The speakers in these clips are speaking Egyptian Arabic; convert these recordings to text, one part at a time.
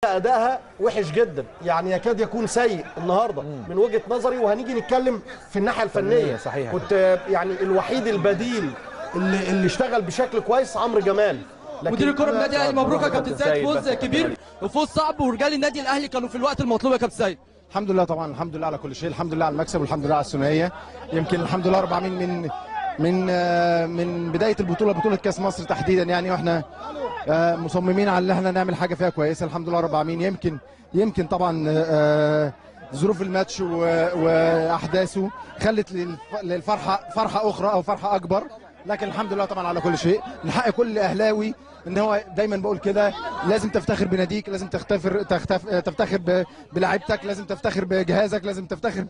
ادائها وحش جدا يعني يكاد يكون سيء النهارده من وجهه نظري وهنيجي نتكلم في الناحيه الفنيه صحيح. كنت يعني الوحيد البديل اللي, اللي اشتغل بشكل كويس عمرو جمال لكن مدير الكره النادي الاهلي مبروك يا كابتن سيد سيد فوز بس. كبير وفوز صعب ورجال النادي الاهلي كانوا في الوقت المطلوب يا كابتن سيد الحمد لله طبعا الحمد لله على كل شيء الحمد لله على المكسب والحمد لله على الثنائيه يمكن الحمد لله رب العالمين من من آه، من بدايه البطوله بطوله كاس مصر تحديدا يعني واحنا آه، مصممين على ان احنا نعمل حاجه فيها كويسه الحمد لله رب العالمين يمكن يمكن طبعا آه، ظروف الماتش و- واحداثه خلت للف- للفرحه فرحه اخرى او فرحه اكبر لكن الحمد لله طبعا على كل شيء من حق كل اهلاوي ان هو دايما بقول كده لازم تفتخر بناديك لازم تختفر تختف تفتخر ب- بلاعيبتك لازم تفتخر بجهازك لازم تفتخر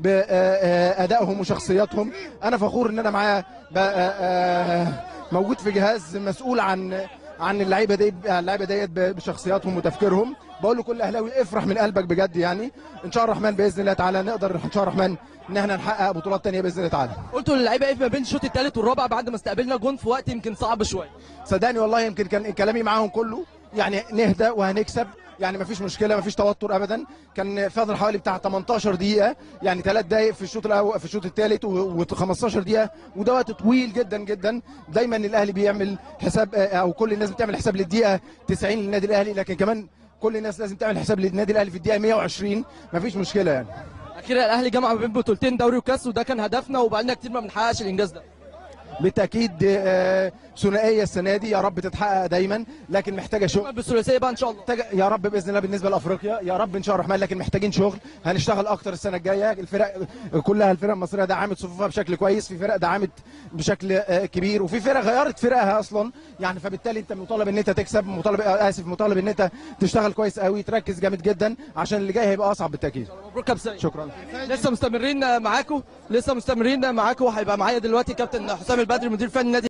بادائهم وشخصياتهم انا فخور ان انا معايا ب- آه، موجود في جهاز مسؤول عن عن اللعيبه دي اللعيبه ديت ب- بشخصياتهم وتفكيرهم بقول لكل اهلاوي افرح من قلبك بجد يعني ان شاء الله الرحمن باذن الله تعالى نقدر ان شاء الله الرحمن ان احنا نحقق بطولات تانية باذن الله تعالى قلتوا للعيبه ايه ما بين الشوط الثالث والرابع بعد ما استقبلنا جون في وقت يمكن صعب شويه صدقني والله يمكن كان كلامي معاهم كله يعني نهدى وهنكسب يعني مفيش مشكله مفيش توتر ابدا كان فاضل حوالي بتاع 18 دقيقه يعني ثلاث دقائق في الشوط الاول في الشوط الثالث و15 دقيقه وده وقت طويل جدا جدا دايما الاهلي بيعمل حساب او كل الناس بتعمل حساب للدقيقه 90 للنادي الاهلي لكن كمان كل الناس لازم تعمل حساب للنادي الاهلي في الدقيقه 120 مفيش مشكله يعني اخيرا الاهلي جمع ما بين بطولتين دوري وكاس وده كان هدفنا وبقالنا كتير ما بنحققش الانجاز ده بالتاكيد آه، ثنائيه السنه دي يا رب تتحقق دايما لكن محتاجه شغل بالثلاثيه بقى ان شاء الله محتاج يا رب باذن الله بالنسبه لافريقيا يا رب ان شاء الله الرحمن لكن محتاجين شغل هنشتغل اكتر السنه الجايه الفرق كلها الفرق المصريه دعمت صفوفها بشكل كويس في فرق دعمت بشكل آه، كبير وفي فرق غيرت فرقها اصلا يعني فبالتالي انت مطالب ان انت تكسب مطالب آه، اسف مطالب ان انت تشتغل كويس قوي تركز جامد جدا عشان اللي جاي هيبقى اصعب بالتاكيد مبروك يا كابتن سيد شكرا لسه مستمرين معاكم لسه مستمرين معاكم وهيبقى معايا دلوقتي كابتن حسام البدري مدير فني النادي